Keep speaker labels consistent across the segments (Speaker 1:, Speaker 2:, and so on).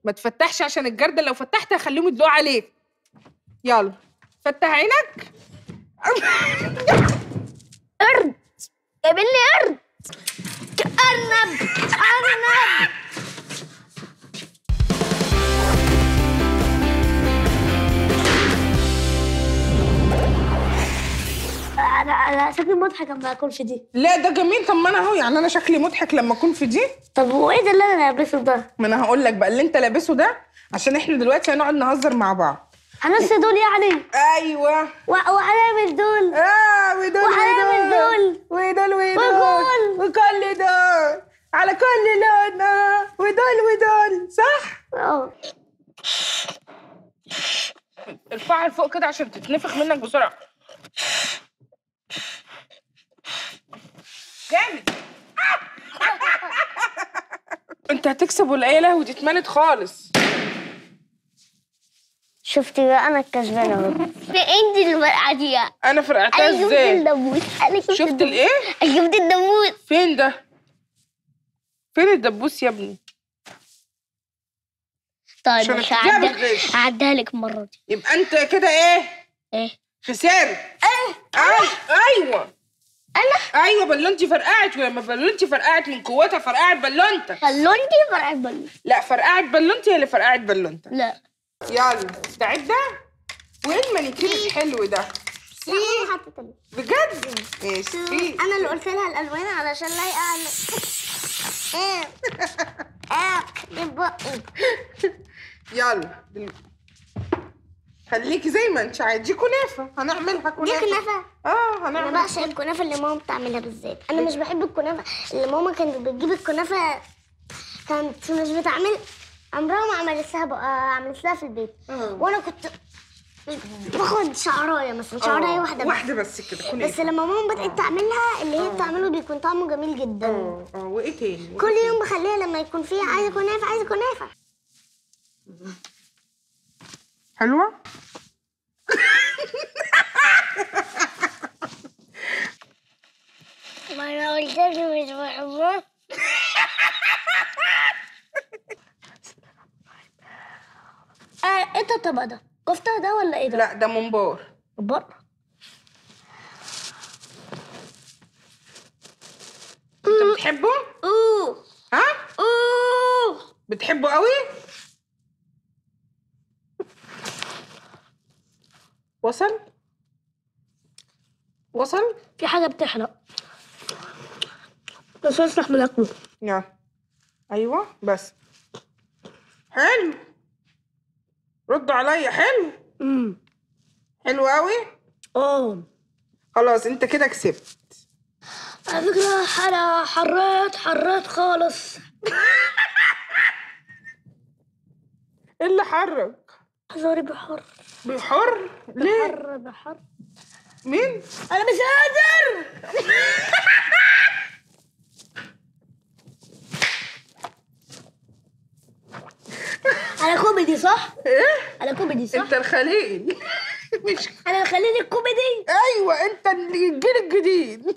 Speaker 1: ما تفتحش عشان الجردل لو فتحت هخليهم يدلقوا عليك يلا فتح عينك
Speaker 2: قرد جايبين لي قرد ارنب ارنب انا انا شكلي مضحك لما اكون في دي
Speaker 1: لا ده جميل طب ما انا اهو يعني انا شكلي مضحك لما اكون في دي
Speaker 2: طب وايه ده اللي انا لابسه ده
Speaker 1: ما انا هقول لك بقى اللي انت لابسه ده عشان احنا دلوقتي هنقعد نهزر مع بعض
Speaker 2: هنص دول يعني
Speaker 1: ايوه
Speaker 2: و- وهنعمل دول
Speaker 1: اه ودول
Speaker 2: وهنعمل دول.
Speaker 1: ودول ودول
Speaker 2: وكل.
Speaker 1: وكل دول على كل لون آه. ودول ودول صح
Speaker 2: اه
Speaker 1: ارفعها لفوق كده عشان تتنفخ منك بسرعه جامد انت هتكسب ولا ايه يا لهوي دي اتملت خالص
Speaker 2: شفتي بقى انا الكسبانه اهو انت الورقه دي
Speaker 1: انا فرقعتها
Speaker 2: انا جبت
Speaker 1: ازاي
Speaker 2: الدبوس انا جبت
Speaker 1: شفت
Speaker 2: الدبوس.
Speaker 1: الايه
Speaker 2: انا جبت الدبوس
Speaker 1: فين ده فين الدبوس يا ابني
Speaker 2: طيب
Speaker 1: عشان
Speaker 2: مش
Speaker 1: الحجاب
Speaker 2: هعدها
Speaker 1: الغش.
Speaker 2: هعدها لك المره دي
Speaker 1: يبقى انت كده ايه
Speaker 2: ايه
Speaker 1: خسرت
Speaker 2: ايه
Speaker 1: أي... ايوه
Speaker 2: انا
Speaker 1: ايوه بلونتي فرقعت ولما بلونتي فرقعت من قوتها فرقعت بلونتك
Speaker 2: بلونتي فرقعت بلون
Speaker 1: لا فرقعت بلونتي هي اللي فرقعت بلونتك
Speaker 2: لا
Speaker 1: يلا مستعدة؟ وايه المانيكير الحلو ده؟ سي
Speaker 2: حطيت ال-
Speaker 1: بجد؟ ماشي سي
Speaker 2: انا اللي قلت لها الالوان علشان لايقه على ايه اه دي بقي
Speaker 1: يلا دل- خليكي زي ما انت عايزة دي كنافة هنعملها
Speaker 2: دي
Speaker 1: كنافة
Speaker 2: كنافه
Speaker 1: اه
Speaker 2: انا
Speaker 1: هنعمل
Speaker 2: بعشق الكنافه اللي ماما بتعملها بالذات انا مش بحب الكنافه اللي ماما كانت بتجيب الكنافه كانت مش بتعمل عمرها ما عملت لها بقى عملت لها في البيت
Speaker 1: آه.
Speaker 2: وانا كنت باخد شعرايه مثلا شعرايه
Speaker 1: آه،
Speaker 2: واحده بس.
Speaker 1: واحدة بس كده
Speaker 2: بس
Speaker 1: كنافة
Speaker 2: لما ماما بدات تعملها اللي هي بتعمله بيكون طعمه جميل جدا
Speaker 1: اه اه وايه تاني؟ وإيه
Speaker 2: كل
Speaker 1: تاني؟
Speaker 2: يوم بخليها لما يكون فيها عايزه كنافه عايزه كنافه
Speaker 1: حلوة؟
Speaker 2: ما انا قلت لك مش بحبها آه ايه ده الطبق ده؟ كفته ده ولا ايه ده؟
Speaker 1: لا ده ممبار
Speaker 2: بره
Speaker 1: انت بتحبه؟
Speaker 2: اوه
Speaker 1: ها؟
Speaker 2: اوه
Speaker 1: بتحبه قوي؟ وصل؟ وصل؟
Speaker 2: في حاجه بتحرق بس اسمح من اكله
Speaker 1: يلا ايوه بس حلو ردوا عليا حلو
Speaker 2: امم
Speaker 1: حلو قوي
Speaker 2: اه
Speaker 1: خلاص انت كده كسبت
Speaker 2: على فكره انا حريت حريت خالص
Speaker 1: ايه اللي حرك
Speaker 2: زوري بحر
Speaker 1: بحر ليه
Speaker 2: بحر بحر
Speaker 1: مين
Speaker 2: انا مش قادر انا كوميدي صح؟
Speaker 1: ايه
Speaker 2: انا كوميدي صح؟
Speaker 1: انت الخليل مش
Speaker 2: انا اللي خليني الكوميدي
Speaker 1: ايوه انت اللي الجيل الجديد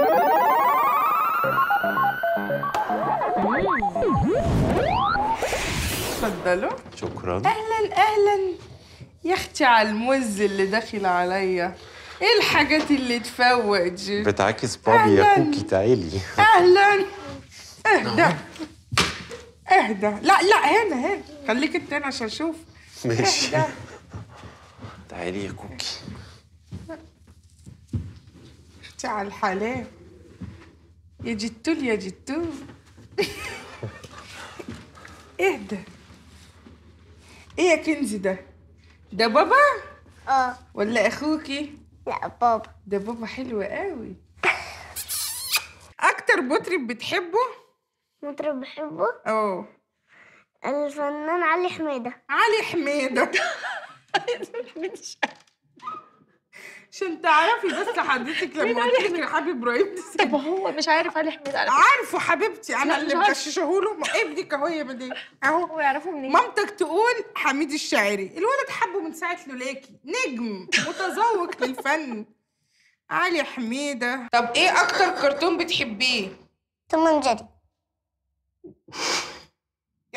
Speaker 1: اتفضلوا
Speaker 3: شكرا
Speaker 1: اهلا اهلا يا اختي على الموز اللي داخل عليا ايه الحاجات اللي تفوق دي
Speaker 3: بتعكس بابي يا
Speaker 1: أهلاً.
Speaker 3: كوكي تعالي
Speaker 1: اهلا اهدى اهدى لا لا هنا هنا خليك انت هنا عشان اشوف
Speaker 3: ماشي
Speaker 1: اهدى
Speaker 3: تعالي يا كوكي
Speaker 1: اختي على الحلال يا جتول يا جتول اهدى ايه يا كنزي ده ده بابا
Speaker 2: اه
Speaker 1: ولا اخوكي
Speaker 2: لا بابا
Speaker 1: ده بابا حلو قوي اكتر مطرب بتحبه
Speaker 2: مطرب بحبه
Speaker 1: اه
Speaker 2: الفنان علي حميدة
Speaker 1: علي حميدة عشان تعرفي بس حضرتك لما قلت لك يا حبيب ابراهيم
Speaker 4: طب هو مش عارف علي حميد على فكرة.
Speaker 1: عارفه حبيبتي انا
Speaker 4: لا،
Speaker 1: اللي
Speaker 4: مش عارفة.
Speaker 1: مغششه له ما ابنك اهو يا مدام اهو
Speaker 4: هو يعرفه منين
Speaker 1: مامتك تقول حميد الشاعري الولد حبه من ساعه لولاكي نجم متذوق للفن علي حميدة طب ايه اكتر كرتون بتحبيه
Speaker 2: توم جيري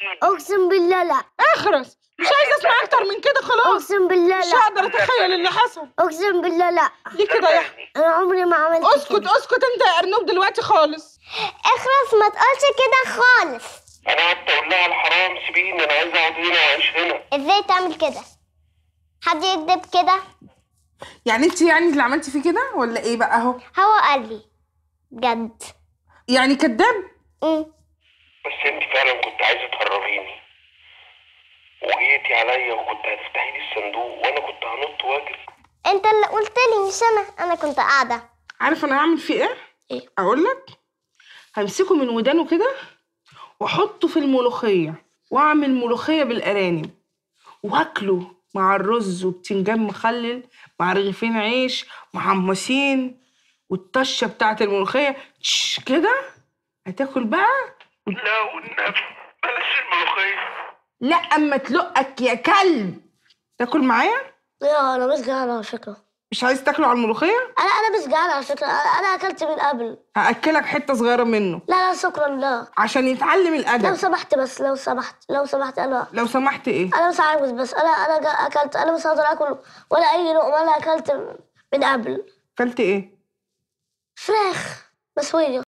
Speaker 2: اقسم بالله لا
Speaker 1: اخرس مش عايزه اسمع اكتر من كده خلاص
Speaker 2: اقسم بالله
Speaker 1: مش
Speaker 2: لا
Speaker 1: هقدر اتخيل اللي حصل
Speaker 2: اقسم بالله لا
Speaker 1: ليه كده يا احمد
Speaker 2: انا عمري ما عملت
Speaker 1: اسكت
Speaker 2: كده.
Speaker 1: اسكت انت يا ارنوب دلوقتي خالص
Speaker 2: اخرس ما تقولش كده خالص
Speaker 5: انا قعدت اقول لها الحرام سيبيني انا عايز اقعد هنا واعيش هنا
Speaker 2: ازاي تعمل كده حد يكذب كده
Speaker 1: يعني انت يعني اللي عملتي فيه كده ولا ايه بقى اهو
Speaker 2: هو قال لي بجد
Speaker 1: يعني كذاب
Speaker 2: أمم.
Speaker 5: بس انت فعلا كنت عايزه تهربيني وجيتي عليا وكنت هتفتحي لي الصندوق وانا كنت هنط واجري
Speaker 2: انت اللي قلت لي مش انا انا كنت قاعده
Speaker 1: عارف انا هعمل فيه ايه
Speaker 2: ايه؟
Speaker 1: اقول لك همسكه من ودانه كده واحطه في الملوخيه واعمل ملوخيه بالارانب واكله مع الرز وبتنجان مخلل مع رغيفين عيش محمصين والطشه بتاعت الملوخيه تش كده هتاكل بقى
Speaker 5: لا والنبي بلاش الملوخيه
Speaker 1: لا اما تلقك يا كلب تاكل معايا
Speaker 2: لا انا مش جعانه على فكره
Speaker 1: مش عايز تاكله على الملوخيه
Speaker 2: انا انا مش جعانه على فكره انا أنا اكلت من قبل
Speaker 1: هاكلك حته صغيره منه
Speaker 2: لا لا شكرا لا
Speaker 1: عشان يتعلم
Speaker 2: لو
Speaker 1: الادب
Speaker 2: سمحت بس لو سمحت لو سمحت انا
Speaker 1: لو سمحت ايه
Speaker 2: انا مش عاوز بس انا انا جا- اكلت انا مش هقدر اكل ولا اي لقمه انا اكلت من قبل
Speaker 1: اكلت ايه
Speaker 2: فراخ مسويه